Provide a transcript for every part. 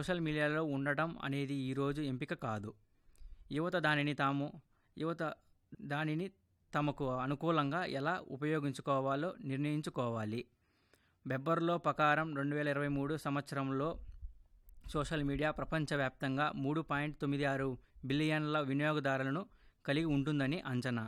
social మీడియాలో ఉండటం అనేది ఈరోజు ఎంపిక కాదు యువత దానిని తాము యువత దానిని తమకు అనుకూలంగా ఎలా ఉపయోగించుకోవాలో నిర్ణయించుకోవాలి బెబ్బర్లో ప్రకారం రెండు వేల ఇరవై మూడు సంవత్సరంలో సోషల్ మీడియా ప్రపంచవ్యాప్తంగా మూడు పాయింట్ తొమ్మిది ఆరు బిలియన్ల వినియోగదారులను కలిగి ఉంటుందని అంచనా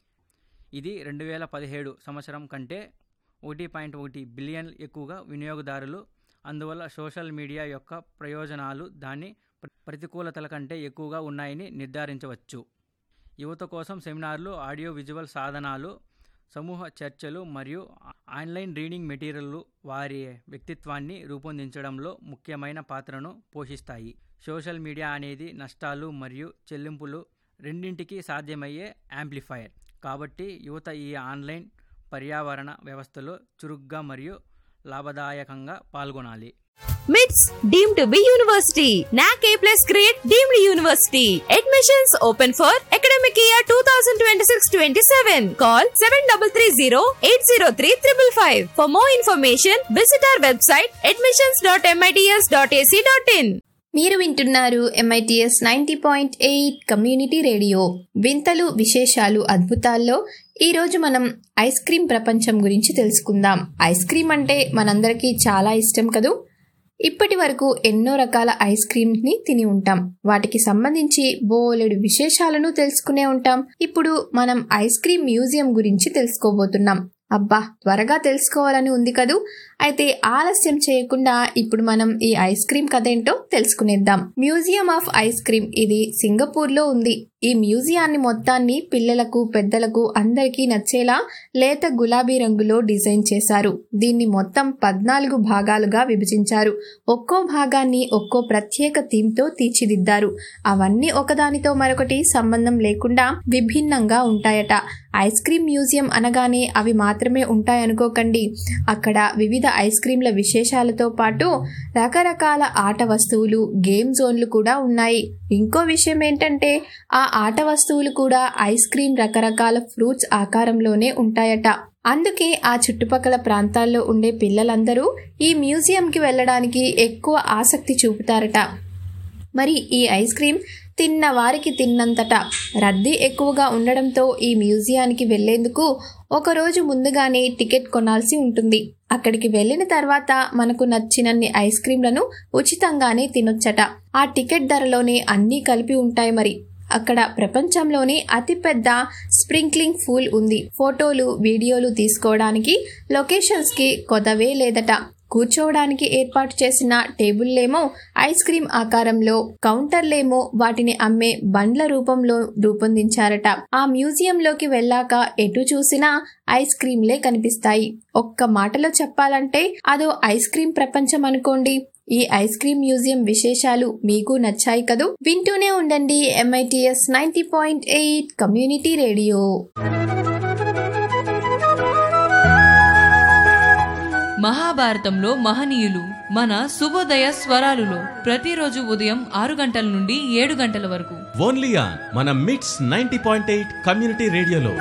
ఇది రెండు వేల పదిహేడు సంవత్సరం కంటే ఒకటి పాయింట్ ఒకటి బిలియన్ ఎక్కువగా వినియోగదారులు అందువల్ల సోషల్ మీడియా యొక్క ప్రయోజనాలు దాని ప్ర- ప్రతికూలతల కంటే ఎక్కువగా ఉన్నాయని నిర్ధారించవచ్చు యువత కోసం సెమినార్లు ఆడియో విజువల్ సాధనాలు సమూహ చర్చలు మరియు ఆన్లైన్ రీడింగ్ మెటీరియల్లు వారి వ్యక్తిత్వాన్ని రూపొందించడంలో ముఖ్యమైన పాత్రను పోషిస్తాయి సోషల్ మీడియా అనేది నష్టాలు మరియు చెల్లింపులు రెండింటికి సాధ్యమయ్యే యాంప్లిఫైయర్ కాబట్టి యువత ఈ ఆన్లైన్ పర్యావరణ వ్యవస్థలో చురుగ్గా మరియు లాభదాయకంగా పాల్గొనాలి మిట్స్ deemed to be university NAAC A plus grade deemed university admissions open for academic year two thousand twenty six twenty seven call seven double three zero eight zero three triple five for more information visit our website admissions dot MITS dot AC dot in మీరు వింటున్నారు MITS ninety point eight community radio వింతలు విశేషాలు అద్భుతాల్లో ఈరోజు మనం ice cream ప్రపంచం గురించి తెలుసుకుందాం ice cream అంటే మనందరికీ చాలా ఇష్టం కదూ ఇప్పటి వరకు ఎన్నో రకాల ఐస్ క్రీమ్ని తిని ఉంటాం వాటికి సంబంధించి బోలెడు విశేషాలను తెలుసుకునే ఉంటాం ఇప్పుడు మనం ఐస్ క్రీమ్ మ్యూజియం గురించి తెలుసుకోబోతున్నాం అబ్బా త్వరగా తెలుసుకోవాలని ఉంది కదూ అయితే ఆలస్యం చేయకుండా ఇప్పుడు మనం ఈ ఐస్ క్రీమ్ కథ ఏంటో తెలుసుకునేద్దాం మ్యూజియం ఆఫ్ ఐస్ క్రీమ్ ఇది సింగపూర్ లో ఉంది ఈ మ్యూజియాన్ని మొత్తాన్ని పిల్లలకు పెద్దలకు అందరికీ నచ్చేలా లేత గులాబీ రంగులో డిజైన్ చేశారు దీన్ని మొత్తం పద్నాలుగు భాగాలుగా విభజించారు ఒక్కో భాగాన్ని ఒక్కో ప్రత్యేక థీమ్ తో తీర్చిదిద్దారు అవన్నీ ఒకదానితో మరొకటి సంబంధం లేకుండా విభిన్నంగా ఉంటాయట ఐస్ క్రీమ్ మ్యూజియం అనగానే అవి మాత్రమే ఉంటాయనుకోకండి అక్కడ వివిధ ఐస్ క్రీంల విశేషాలతో పాటు రకరకాల ఆట వస్తువులు గేమ్ జోన్లు కూడా ఉన్నాయి ఇంకో విషయం ఏంటంటే ఆ ఆట వస్తువులు కూడా ఐస్ క్రీమ్ రకరకాల ఫ్రూట్స్ ఆకారంలోనే ఉంటాయట అందుకే ఆ చుట్టుపక్కల ప్రాంతాల్లో ఉండే పిల్లలందరూ ఈ మ్యూజియంకి వెళ్ళడానికి ఎక్కువ ఆసక్తి చూపుతారట మరి ఈ ఐస్ క్రీమ్ తిన్న వారికి తిన్నంతట రద్దీ ఎక్కువగా ఉండడంతో ఈ మ్యూజియానికి వెళ్లేందుకు ఒకరోజు ముందుగానే టికెట్ కొనాల్సి ఉంటుంది అక్కడికి వెళ్ళిన తర్వాత మనకు నచ్చినన్ని ఐస్ క్రీంలను ఉచితంగానే తినొచ్చట ఆ టికెట్ ధరలోనే అన్నీ కలిపి ఉంటాయి మరి అక్కడ ప్రపంచంలోనే అతిపెద్ద స్ప్రింక్లింగ్ పూల్ ఉంది ఫోటోలు వీడియోలు తీసుకోవడానికి లొకేషన్స్కి కొదవే లేదట కూర్చోవడానికి ఏర్పాటు చేసిన టేబుల్లేమో ఐస్ క్రీం ఆకారంలో కౌంటర్లేమో వాటిని అమ్మే బండ్ల రూపంలో రూపొందించారట ఆ మ్యూజియంలోకి వెళ్ళాక ఎటు చూసినా ఐస్ క్రీంలే కనిపిస్తాయి ఒక్క మాటలో చెప్పాలంటే అదో ఐస్ క్రీం ప్రపంచం అనుకోండి ఈ ఐస్ క్రీం మ్యూజియం విశేషాలు మీకు నచ్చాయి కదూ వింటూనే ఉండండి MITS ninety point eight community radio మహాభారతంలో మహనీయులు మన శుభోదయ స్వరాలులో ప్రతిరోజు ఉదయం ఆరు గంటల నుండి ఏడు గంటల వరకు ఓన్లీ ఆన్ మన మిట్స్ నైన్టీ పాయింట్ ఎయిట్ కమ్యూనిటీ రేడియోలో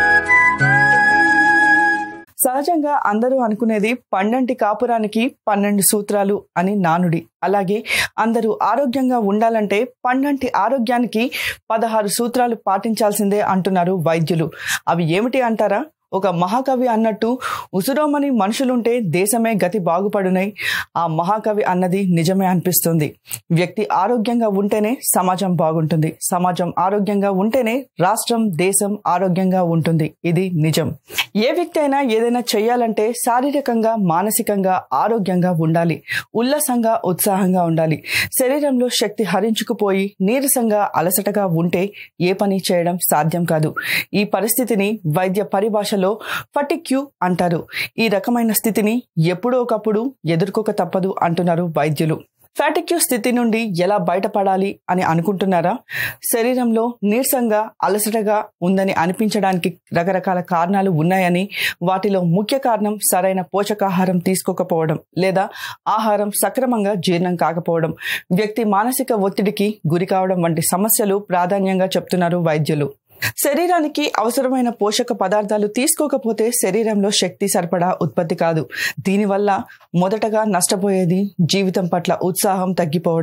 సహజంగా అందరూ అనుకునేది పండంటి కాపురానికి పన్నెండు సూత్రాలు అని నానుడి అలాగే అందరూ ఆరోగ్యంగా ఉండాలంటే పండంటి ఆరోగ్యానికి పదహారు సూత్రాలు పాటించాల్సిందే అంటున్నారు వైద్యులు అవి ఏమిటి అంటారా ఒక మహాకవి అన్నట్టు ఉసురోమని మనుషులుంటే దేశమే గతి బాగుపడునై ఆ మహాకవి అన్నది నిజమే అనిపిస్తుంది వ్యక్తి ఆరోగ్యంగా ఉంటేనే సమాజం బాగుంటుంది సమాజం ఆరోగ్యంగా ఉంటేనే రాష్ట్రం దేశం ఆరోగ్యంగా ఉంటుంది ఇది నిజం ఏ వ్యక్తి అయినా ఏదైనా చేయాలంటే శారీరకంగా మానసికంగా ఆరోగ్యంగా ఉండాలి ఉల్లాసంగా ఉత్సాహంగా ఉండాలి శరీరంలో శక్తి హరించుకుపోయి నీరసంగా అలసటగా ఉంటే ఏ పని చేయడం సాధ్యం కాదు ఈ పరిస్థితిని వైద్య పరిభాషలో ఫటిక్యూ అంటారు ఈ రకమైన స్థితిని ఎప్పుడో ఒకప్పుడు ఎదుర్కోక తప్పదు అంటున్నారు వైద్యులు ఫ్యాటిక్యూ స్థితి నుండి ఎలా బయటపడాలి అని అనుకుంటున్నారా శరీరంలో నీరసంగా అలసటగా ఉందని అనిపించడానికి రకరకాల కారణాలు ఉన్నాయని వాటిలో ముఖ్య కారణం సరైన పోషకాహారం తీసుకోకపోవడం లేదా ఆహారం సక్రమంగా జీర్ణం కాకపోవడం వ్యక్తి మానసిక ఒత్తిడికి గురి కావడం వంటి సమస్యలు ప్రాధాన్యంగా చెప్తున్నారు వైద్యులు శరీరానికి అవసరమైన పోషక పదార్థాలు తీసుకోకపోతే శరీరంలో శక్తి సరఫరా ఉత్పత్తి కాదు దీనివల్ల మొదటగా నష్టపోయేది జీవితం పట్ల ఉత్సాహం తగ్గిపోవడం